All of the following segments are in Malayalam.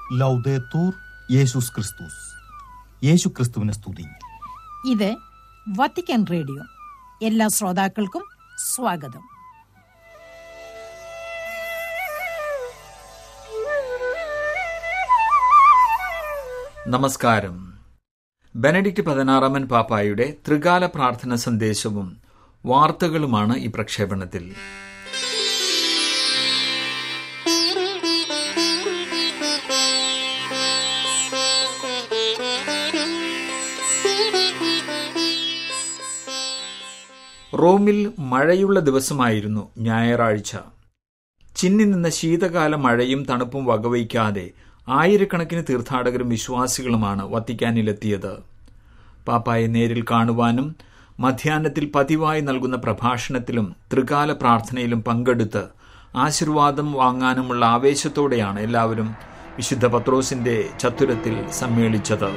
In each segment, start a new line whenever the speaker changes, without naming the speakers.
ലൗദേത്തൂർ യേശുസ് ക്രിസ്തുസ് യേശു ക്രിസ്തുവിനെ സ്തുതി
ഇത് വത്തിക്കാൻ റേഡിയോ എല്ലാ ശ്രോതാക്കൾക്കും സ്വാഗതം
നമസ്കാരം ബെനഡിക്റ്റ് പതിനാറാമൻ പാപ്പായുടെ ത്രികാല പ്രാർത്ഥന സന്ദേശവും വാർത്തകളുമാണ് ഈ പ്രക്ഷേപണത്തിൽ റോമിൽ മഴയുള്ള ദിവസമായിരുന്നു ഞായറാഴ്ച ചിന്നി നിന്ന ശീതകാല മഴയും തണുപ്പും വകവയ്ക്കാതെ ആയിരക്കണക്കിന് തീർത്ഥാടകരും വിശ്വാസികളുമാണ് വത്തിക്കാനിലെത്തിയത് പാപ്പായെ നേരിൽ കാണുവാനും മധ്യാഹ്നത്തിൽ പതിവായി നൽകുന്ന പ്രഭാഷണത്തിലും ത്രികാല പ്രാർത്ഥനയിലും പങ്കെടുത്ത് ആശീർവാദം വാങ്ങാനുമുള്ള ആവേശത്തോടെയാണ് എല്ലാവരും വിശുദ്ധ പത്രോസിന്റെ ചത്തുരത്തിൽ സമ്മേളിച്ചത്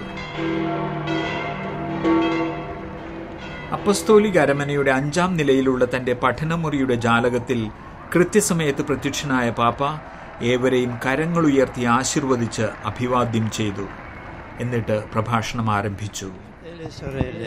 അപ്പസ്തോലിക അരമനയുടെ അഞ്ചാം നിലയിലുള്ള തന്റെ പഠനമുറിയുടെ ജാലകത്തിൽ കൃത്യസമയത്ത് പ്രത്യക്ഷനായ പാപ്പ ഏവരെയും കരങ്ങളുയർത്തി ആശീർവദിച്ച് അഭിവാദ്യം ചെയ്തു എന്നിട്ട് പ്രഭാഷണം ആരംഭിച്ചു
e sorelle,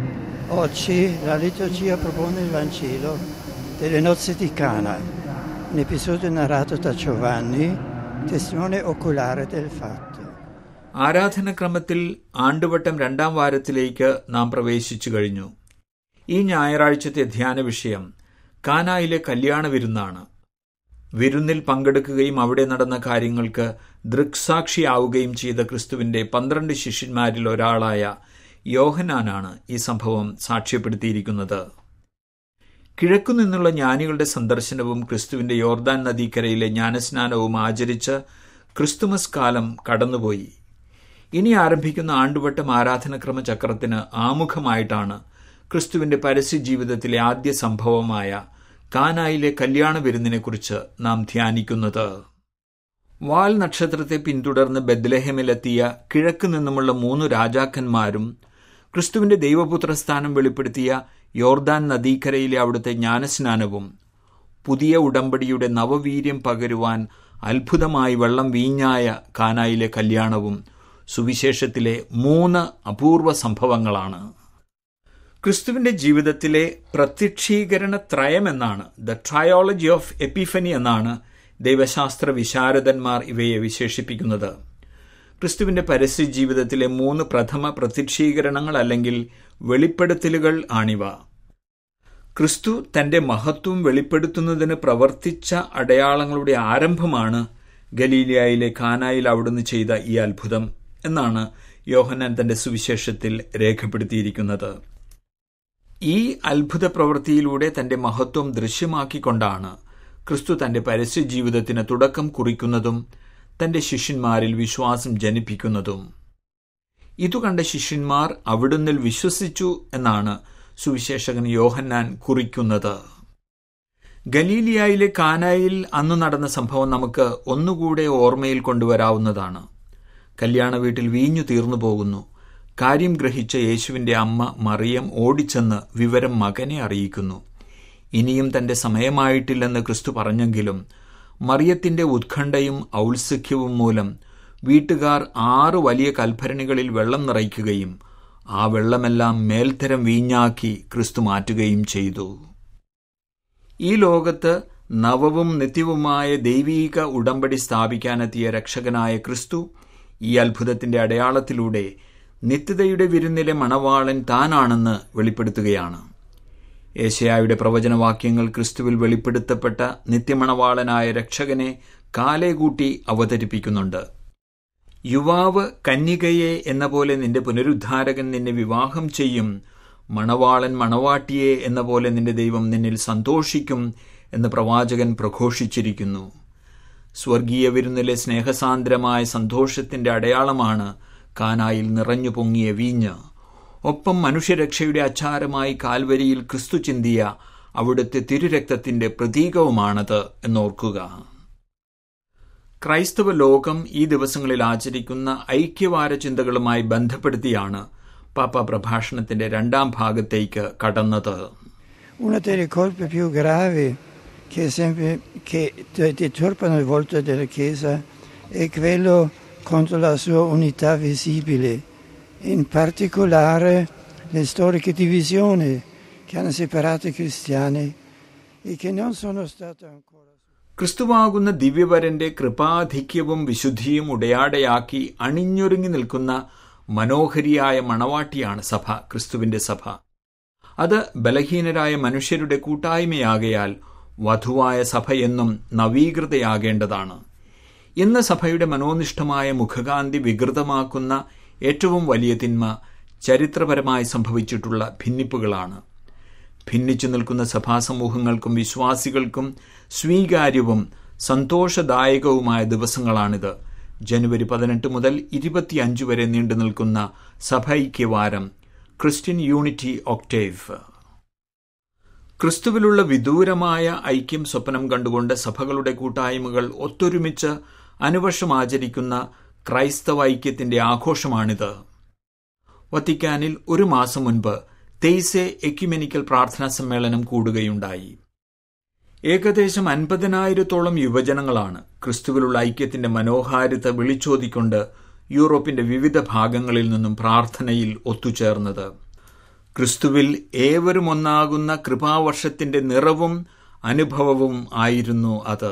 oggi la liturgia propone il Vangelo delle nozze di Cana, un episodio narrato da Giovanni, testimone oculare del fatto.
ആരാധനക്രമത്തിൽ ആണ്ടുവട്ടം രണ്ടാം വാരത്തിലേക്ക് നാം പ്രവേശിച്ചു കഴിഞ്ഞു ഈ ഞായറാഴ്ചത്തെ ധ്യാന വിഷയം കാനായിലെ കല്യാണ വിരുന്നാണ് വിരുന്നിൽ പങ്കെടുക്കുകയും അവിടെ നടന്ന കാര്യങ്ങൾക്ക് ദൃക്സാക്ഷിയാവുകയും ചെയ്ത ക്രിസ്തുവിന്റെ പന്ത്രണ്ട് ശിഷ്യന്മാരിൽ ഒരാളായ യോഹനാനാണ് ഈ സംഭവം സാക്ഷ്യപ്പെടുത്തിയിരിക്കുന്നത് കിഴക്കുനിന്നുള്ള ജ്ഞാനികളുടെ സന്ദർശനവും ക്രിസ്തുവിന്റെ യോർദാൻ നദീക്കരയിലെ ജ്ഞാനസ്നാനവും ആചരിച്ച് ക്രിസ്തുമസ് കാലം കടന്നുപോയി ഇനി ആരംഭിക്കുന്ന ആണ്ടുവട്ടം ആരാധനക്രമ ചക്രത്തിന് ആമുഖമായിട്ടാണ് ക്രിസ്തുവിന്റെ പരസ്യ ജീവിതത്തിലെ ആദ്യ സംഭവമായ കാനായിലെ കല്യാണ വിരുന്നിനെക്കുറിച്ച് നാം ധ്യാനിക്കുന്നത് വാൽ നക്ഷത്രത്തെ പിന്തുടർന്ന് ബദ്ലഹേമിലെത്തിയ കിഴക്ക് നിന്നുമുള്ള മൂന്ന് രാജാക്കന്മാരും ക്രിസ്തുവിന്റെ ദൈവപുത്ര സ്ഥാനം വെളിപ്പെടുത്തിയ യോർദാൻ നദീക്കരയിലെ അവിടുത്തെ ജ്ഞാനസ്നാനവും പുതിയ ഉടമ്പടിയുടെ നവവീര്യം പകരുവാൻ അത്ഭുതമായി വെള്ളം വീഞ്ഞായ കാനായിലെ കല്യാണവും സുവിശേഷത്തിലെ മൂന്ന് അപൂർവ സംഭവങ്ങളാണ് ക്രിസ്തുവിന്റെ ജീവിതത്തിലെ പ്രത്യക്ഷീകരണ ത്രയം എന്നാണ് ദ ട്രയോളജി ഓഫ് എപ്പിഫനി എന്നാണ് ദൈവശാസ്ത്ര വിശാരദന്മാർ ഇവയെ വിശേഷിപ്പിക്കുന്നത് ക്രിസ്തുവിന്റെ പരസ്യ ജീവിതത്തിലെ മൂന്ന് പ്രഥമ പ്രത്യക്ഷീകരണങ്ങൾ അല്ലെങ്കിൽ വെളിപ്പെടുത്തലുകൾ ആണിവ ക്രിസ്തു തന്റെ മഹത്വം വെളിപ്പെടുത്തുന്നതിന് പ്രവർത്തിച്ച അടയാളങ്ങളുടെ ആരംഭമാണ് ഗലീലിയയിലെ ഖാനായിൽ അവിടുന്ന് ചെയ്ത ഈ അത്ഭുതം എന്നാണ് യോഹന്നാൻ തന്റെ സുവിശേഷത്തിൽ രേഖപ്പെടുത്തിയിരിക്കുന്നത് ഈ അത്ഭുത പ്രവൃത്തിയിലൂടെ തന്റെ മഹത്വം ദൃശ്യമാക്കിക്കൊണ്ടാണ് ക്രിസ്തു തന്റെ പരസ്യ ജീവിതത്തിന് തുടക്കം കുറിക്കുന്നതും തന്റെ ശിഷ്യന്മാരിൽ വിശ്വാസം ജനിപ്പിക്കുന്നതും ഇതു കണ്ട ശിഷ്യന്മാർ അവിടുന്നിൽ വിശ്വസിച്ചു എന്നാണ് സുവിശേഷകൻ യോഹന്നാൻ കുറിക്കുന്നത് ഗലീലിയയിലെ കാനായിൽ അന്ന് നടന്ന സംഭവം നമുക്ക് ഒന്നുകൂടെ ഓർമ്മയിൽ കൊണ്ടുവരാവുന്നതാണ് കല്യാണ വീട്ടിൽ വീഞ്ഞു തീർന്നു പോകുന്നു കാര്യം ഗ്രഹിച്ച യേശുവിന്റെ അമ്മ മറിയം ഓടിച്ചെന്ന് വിവരം മകനെ അറിയിക്കുന്നു ഇനിയും തന്റെ സമയമായിട്ടില്ലെന്ന് ക്രിസ്തു പറഞ്ഞെങ്കിലും മറിയത്തിന്റെ ഉത്കണ്ഠയും ഔത്സുഖ്യവും മൂലം വീട്ടുകാർ ആറ് വലിയ കൽഭരണികളിൽ വെള്ളം നിറയ്ക്കുകയും ആ വെള്ളമെല്ലാം മേൽത്തരം വീഞ്ഞാക്കി ക്രിസ്തു മാറ്റുകയും ചെയ്തു ഈ ലോകത്ത് നവവും നിത്യവുമായ ദൈവീക ഉടമ്പടി സ്ഥാപിക്കാനെത്തിയ രക്ഷകനായ ക്രിസ്തു ഈ അത്ഭുതത്തിന്റെ അടയാളത്തിലൂടെ നിത്യതയുടെ വിരുന്നിലെ മണവാളൻ താനാണെന്ന് വെളിപ്പെടുത്തുകയാണ് ഏശയായുടെ പ്രവചനവാക്യങ്ങൾ ക്രിസ്തുവിൽ വെളിപ്പെടുത്തപ്പെട്ട നിത്യമണവാളനായ രക്ഷകനെ കാലേ കൂട്ടി അവതരിപ്പിക്കുന്നുണ്ട് യുവാവ് കന്യകയെ എന്ന പോലെ നിന്റെ പുനരുദ്ധാരകൻ നിന്നെ വിവാഹം ചെയ്യും മണവാളൻ മണവാട്ടിയെ എന്ന പോലെ നിന്റെ ദൈവം നിന്നിൽ സന്തോഷിക്കും എന്ന് പ്രവാചകൻ പ്രഘോഷിച്ചിരിക്കുന്നു സ്വർഗീയ വിരുന്നിലെ സ്നേഹസാന്ദ്രമായ സന്തോഷത്തിന്റെ അടയാളമാണ് കാനായിൽ നിറഞ്ഞു പൊങ്ങിയ വീഞ്ഞ് ഒപ്പം മനുഷ്യരക്ഷയുടെ അച്ചാരമായി കാൽവരിയിൽ ക്രിസ്തു ചിന്തിയ അവിടുത്തെ തിരുരക്തത്തിന്റെ പ്രതീകവുമാണത് എന്നോർക്കുക ക്രൈസ്തവ ലോകം ഈ ദിവസങ്ങളിൽ ആചരിക്കുന്ന ഐക്യവാര ചിന്തകളുമായി ബന്ധപ്പെടുത്തിയാണ് പാപ്പ പ്രഭാഷണത്തിന്റെ രണ്ടാം ഭാഗത്തേക്ക് കടന്നത്
Una delle colpe più gravi che, sempre, che deturpano il volto della Chiesa è quello contro la sua unità visibile, in particolare le storiche divisioni che hanno separato i cristiani e che non sono state ancora.
ക്രിസ്തുവാകുന്ന ദിവ്യവരന്റെ കൃപാധിക്യവും വിശുദ്ധിയും ഉടയാടയാക്കി അണിഞ്ഞൊരുങ്ങി നിൽക്കുന്ന മനോഹരിയായ മണവാട്ടിയാണ് സഭ ക്രിസ്തുവിന്റെ സഭ അത് ബലഹീനരായ മനുഷ്യരുടെ കൂട്ടായ്മയാകയാൽ വധുവായ സഭ എന്നും നവീകൃതയാകേണ്ടതാണ് ഇന്ന് സഭയുടെ മനോനിഷ്ഠമായ മുഖകാന്തി വികൃതമാക്കുന്ന ഏറ്റവും വലിയ തിന്മ ചരിത്രപരമായി സംഭവിച്ചിട്ടുള്ള ഭിന്നിപ്പുകളാണ് ഭിന്നിച്ചു നിൽക്കുന്ന സഭാസമൂഹങ്ങൾക്കും വിശ്വാസികൾക്കും സ്വീകാര്യവും സന്തോഷദായകവുമായ ദിവസങ്ങളാണിത് ജനുവരി പതിനെട്ട് മുതൽ ഇരുപത്തിയഞ്ച് വരെ നീണ്ടു നിൽക്കുന്ന സഭൈക്യവാരം ക്രിസ്ത്യൻ യൂണിറ്റി ഒക്ടേവ് ക്രിസ്തുവിലുള്ള വിദൂരമായ ഐക്യം സ്വപ്നം കണ്ടുകൊണ്ട് സഭകളുടെ കൂട്ടായ്മകൾ ഒത്തൊരുമിച്ച് അനുവർഷം ആചരിക്കുന്ന ക്രൈസ്തവ ഐക്യത്തിന്റെ ആഘോഷമാണിത് വത്തിക്കാനിൽ ഒരു മാസം മുൻപ് തെയ്സെ എക്യുമെനിക്കൽ പ്രാർത്ഥനാ സമ്മേളനം കൂടുകയുണ്ടായി ഏകദേശം അൻപതിനായിരത്തോളം യുവജനങ്ങളാണ് ക്രിസ്തുവിലുള്ള ഐക്യത്തിന്റെ മനോഹാരിത വിളിച്ചോതിക്കൊണ്ട് യൂറോപ്പിന്റെ വിവിധ ഭാഗങ്ങളിൽ നിന്നും പ്രാർത്ഥനയിൽ ഒത്തുചേർന്നത് ക്രിസ്തുവിൽ ഏവരും ഒന്നാകുന്ന കൃപാവർഷത്തിന്റെ നിറവും അനുഭവവും ആയിരുന്നു അത്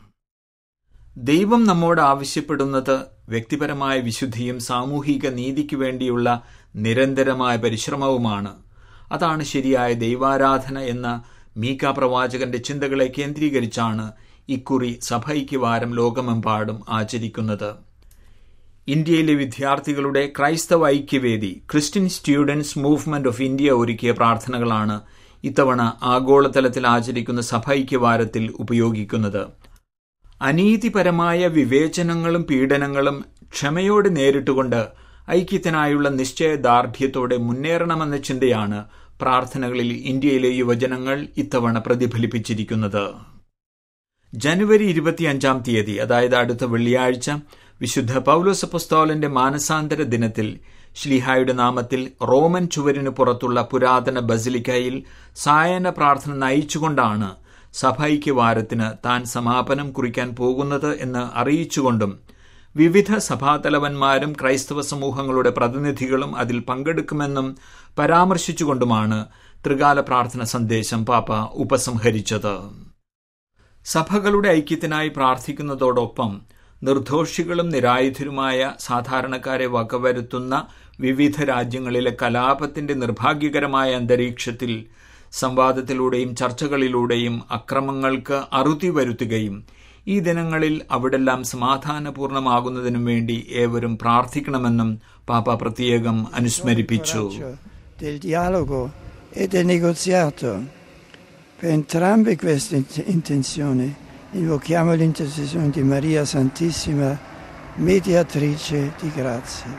ദൈവം നമ്മോട് ആവശ്യപ്പെടുന്നത് വ്യക്തിപരമായ വിശുദ്ധിയും സാമൂഹിക നീതിക്ക് വേണ്ടിയുള്ള നിരന്തരമായ പരിശ്രമവുമാണ് അതാണ് ശരിയായ ദൈവാരാധന എന്ന മീക്ക പ്രവാചകന്റെ ചിന്തകളെ കേന്ദ്രീകരിച്ചാണ് ഇക്കുറി സഭയ്ക്ക് വാരം ലോകമെമ്പാടും ആചരിക്കുന്നത് ഇന്ത്യയിലെ വിദ്യാർത്ഥികളുടെ ക്രൈസ്തവ ഐക്യവേദി Christian students movement of India ഒരുക്കിയ പ്രാർത്ഥനകളാണ് ഇത്തവണ ആഗോളതലത്തിൽ ആചരിക്കുന്ന സഭൈക്യവാരത്തിൽ ഉപയോഗിക്കുന്നത് അനീതിപരമായ വിവേചനങ്ങളും പീഡനങ്ങളും ക്ഷമയോടെ നേരിട്ടുകൊണ്ട് ഐക്യത്തിനായുള്ള നിശ്ചയദാർഢ്യത്തോടെ മുന്നേറണമെന്ന ചിന്തയാണ് പ്രാർത്ഥനകളിൽ ഇന്ത്യയിലെ യുവജനങ്ങൾ ഇത്തവണ പ്രതിഫലിപ്പിച്ചിരിക്കുന്നത് ജനുവരി ഇരുപത്തിയഞ്ചാം തീയതി അതായത് അടുത്ത വെള്ളിയാഴ്ച വിശുദ്ധ പൗലോസ് അപ്പസ്തോലന്റെ മാനസാന്തര ദിനത്തിൽ ശ്ലീഹായുടെ നാമത്തിൽ റോമൻ ചുവരിന് പുറത്തുള്ള പുരാതന ബസിലിക്കയിൽ സായന പ്രാർത്ഥന നയിച്ചുകൊണ്ടാണ് സഭൈക്യ വാരത്തിന് താൻ സമാപനം കുറിക്കാൻ പോകുന്നത് എന്ന് അറിയിച്ചുകൊണ്ടും വിവിധ സഭാതലവന്മാരും ക്രൈസ്തവ സമൂഹങ്ങളുടെ പ്രതിനിധികളും അതിൽ പങ്കെടുക്കുമെന്നും പരാമർശിച്ചുകൊണ്ടുമാണ് ത്രികാല പ്രാർത്ഥന സന്ദേശം പാപ്പ ഉപസംഹരിച്ചത് സഭകളുടെ ഐക്യത്തിനായി പ്രാർത്ഥിക്കുന്നതോടൊപ്പം നിർദോഷികളും നിരായുധരുമായ സാധാരണക്കാരെ വകവരുത്തുന്ന വിവിധ രാജ്യങ്ങളിലെ കലാപത്തിന്റെ നിർഭാഗ്യകരമായ അന്തരീക്ഷത്തിൽ സംവാദത്തിലൂടെയും ചർച്ചകളിലൂടെയും അക്രമങ്ങൾക്ക് അറുതി വരുത്തുകയും ഈ ദിനങ്ങളിൽ അവിടെല്ലാം സമാധാനപൂർണമാകുന്നതിനും വേണ്ടി ഏവരും പ്രാർത്ഥിക്കണമെന്നും പാപ്പ പ്രത്യേകം അനുസ്മരിപ്പിച്ചു
del dialogo e del negoziato. Per entrambe queste int- intenzioni invochiamo l'intercessione di Maria Santissima, mediatrice di grazia.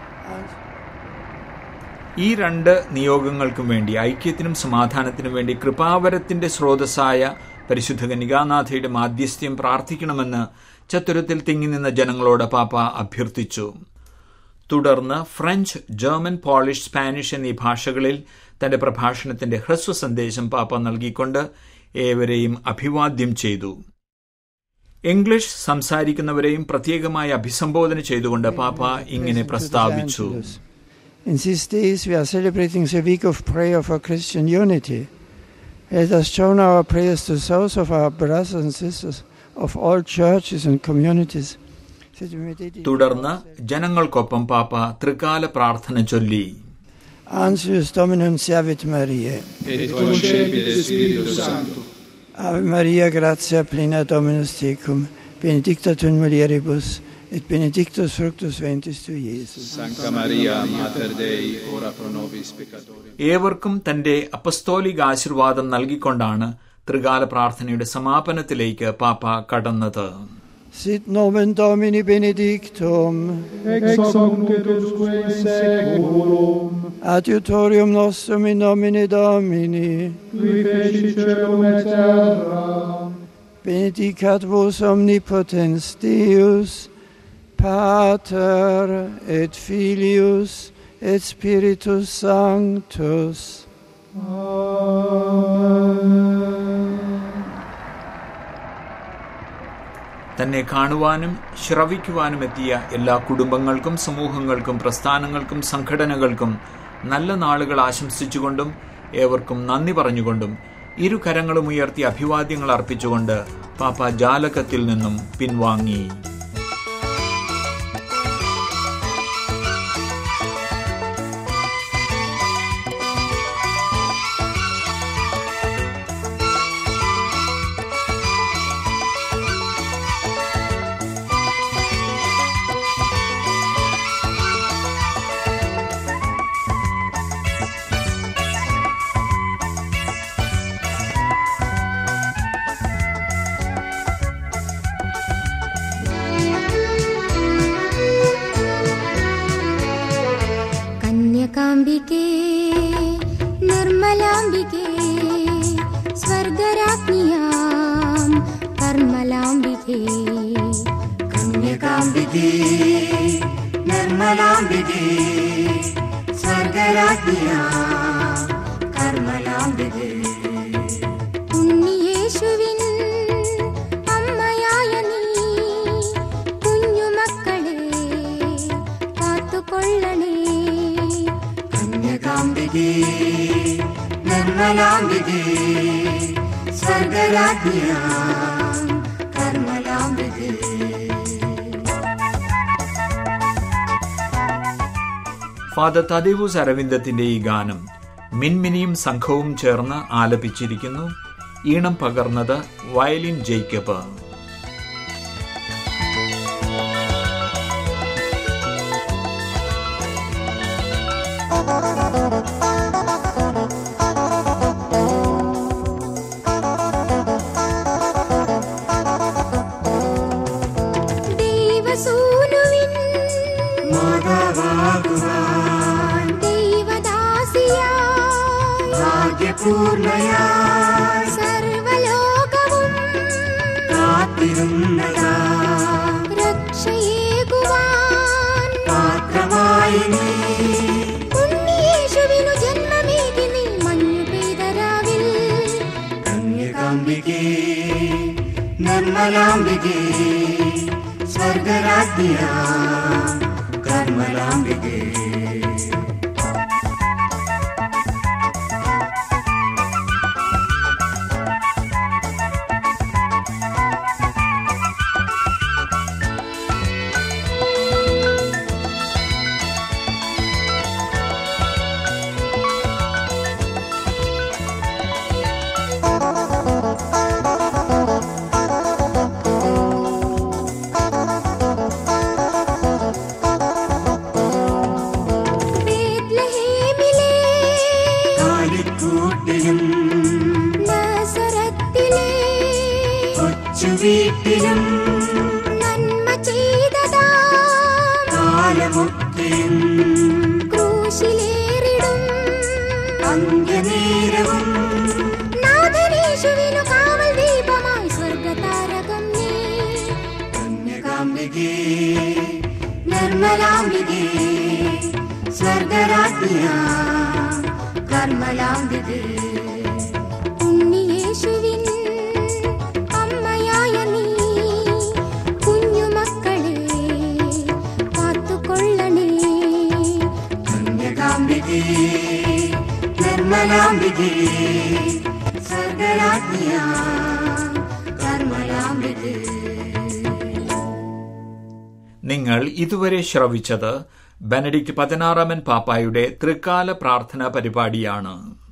ഈ രണ്ട് നിയോഗങ്ങൾക്കും വേണ്ടി ഐക്യത്തിനും സമാധാനത്തിനും വേണ്ടി കൃപാവരത്തിന്റെ സ്രോതസ്സായ പരിശുദ്ധ കനികാനാഥയുടെ മാധ്യസ്ഥ്യം പ്രാർത്ഥിക്കണമെന്ന് ചത്തുരത്തിൽ തിങ്ങി നിന്ന ജനങ്ങളോട് പാപ്പ അഭ്യർത്ഥിച്ചു തുടർന്ന് ഫ്രഞ്ച് ജർമ്മൻ പോളിഷ് സ്പാനിഷ് എന്നീ ഭാഷകളിൽ തന്റെ പ്രഭാഷണത്തിന്റെ ഹ്രസ്വ സന്ദേശം പാപ്പ നൽകിക്കൊണ്ട് ഏവരെയും അഭിവാദ്യം ചെയ്തു ഇംഗ്ലീഷ് സംസാരിക്കുന്നവരെയും പ്രത്യേകമായി അഭിസംബോധന ചെയ്തുകൊണ്ട് പാപ്പ ഇങ്ങനെ പ്രസ്താവിച്ചു
In these days, we are celebrating the week of prayer for Christian unity. Let us join our prayers to those of our brothers and sisters of all churches and communities. that we may dedicate
തുടർന്ന് ജനങ്ങൾക്കൊപ്പം പാപ്പ ത്രികാല പ്രാർത്ഥന ചൊല്ലി
Ansius Dominum Servit Mariae.
et concepit Spiritus Sancto.
Ave Maria, gratia plena Dominus tecum, benedicta tu in mulieribus, et benedictus fructus ventris tu, Iesus.
Sancta Maria, Mater Dei, ora pro nobis peccatoribus.
ഏവർക്കും തന്റെ അപ്പസ്തോലിക ആശീർവാദം നൽകിക്കൊണ്ടാണ് ത്രികാല പ്രാർത്ഥനയുടെ സമാപനത്തിലേക്ക് പാപ്പ കടന്നത്
Sit nomen Domini benedictum,
ex hoc et usque in seculum,
adiutorium nostrum in nomine Domini,
qui feci celum et terra,
benedicat vos omnipotens Deus, Pater et Filius et Spiritus Sanctus.
Amen.
തന്നെ കാണുവാനും ശ്രവിക്കുവാനും എത്തിയ എല്ലാ കുടുംബങ്ങൾക്കും സമൂഹങ്ങൾക്കും പ്രസ്ഥാനങ്ങൾക്കും സംഘടനകൾക്കും നല്ല നാളുകൾ ആശംസിച്ചുകൊണ്ടും ഏവർക്കും നന്ദി പറഞ്ഞുകൊണ്ടും ഇരു കരങ്ങളും ഉയർത്തി അഭിവാദ്യങ്ങൾ അർപ്പിച്ചുകൊണ്ട് പാപ്പ ജാലകത്തിൽ നിന്നും പിൻവാങ്ങി
കന്യകാംബികേ നിർമ്മലാംബികേ സ്വർഗരാജ്ഞിയാം കർമ്മലാംബികേ
കന്യകാംബികേ നിർമ്മലാംബികേ സ്വർഗരാജ്ഞിയാ കർമ്മലാംബികേ
ഉണ്ണിയേശുവിൻ അമ്മയായ നീ കുഞ്ഞുമക്കളെ കാത്തുകൊള്ളണേ
കന്യകാംബികേ നിർമ്മലാംബികേ സ്വർഗരാജ്ഞിയാ കർമ്മലാംബികേ
ഫാദർ തദേവൂസ് അരവിന്ദത്തിന്റെ ഈ ഗാനം മിൻമിനിയും സംഘവും ചേർന്ന് ആലപിച്ചിരിക്കുന്നു ഈണം പകർന്നത് വയലിൻ ജേക്കബ്
ദൈവസൂനുവിൻ
മാതാവാകുവാൻ
ദൈവദാസിയായി
ഭാഗ്യപൂർണയായി
സർവലോകവും
കാത്തിരുന്നതാ
രക്ഷയേകുവാൻ
പാത്രമായി നീ
ഉണ്ണിയേശുവിനു ജന്മമേകി നീ മഞ്ഞു പെയ്തരാവിൽ
കന്യകാംബികേ നിർമ്മലാംബികേ സ്വർഗരാജ്ഞിയാ കർമ്മലാംബികേ
ബേത്ലഹേമിലെ
കാലിക്കൂട്ടിലും
നസറത്തിലെ
കൊച്ചുവീട്ടിലും
നന്മ ചെയ്തതാം
കാലമൊക്കെയും
ക്രൂശിലേറിടും
അന്ത്യനേരവും
നാഥനേശുവിനു കാവൽ ദീപമായി സ്വർഗതാരകം നീ
കന്യകാംബികേ നിർമ്മലാംബികേ സ്വർഗരാജ്ഞിയാ കർമ്മലാംബികേ
ഉണ്ണിയേശുവിൻ അമ്മയായ നീ കുഞ്ഞുമക്കളെ കാത്തുകൊള്ളണേ
കന്യകാംബികേ നിർമ്മലാംബികേ സ്വർഗരാജ്ഞിയാ കർമ്മലാംബികേ
നിങ്ങൾ ഇതുവരെ ശ്രവിച്ചത് ബെനഡിക്ട് പതിനാറാമൻ പാപ്പായുടെ തൃക്കാല പ്രാർത്ഥന പരിപാടിയാണ്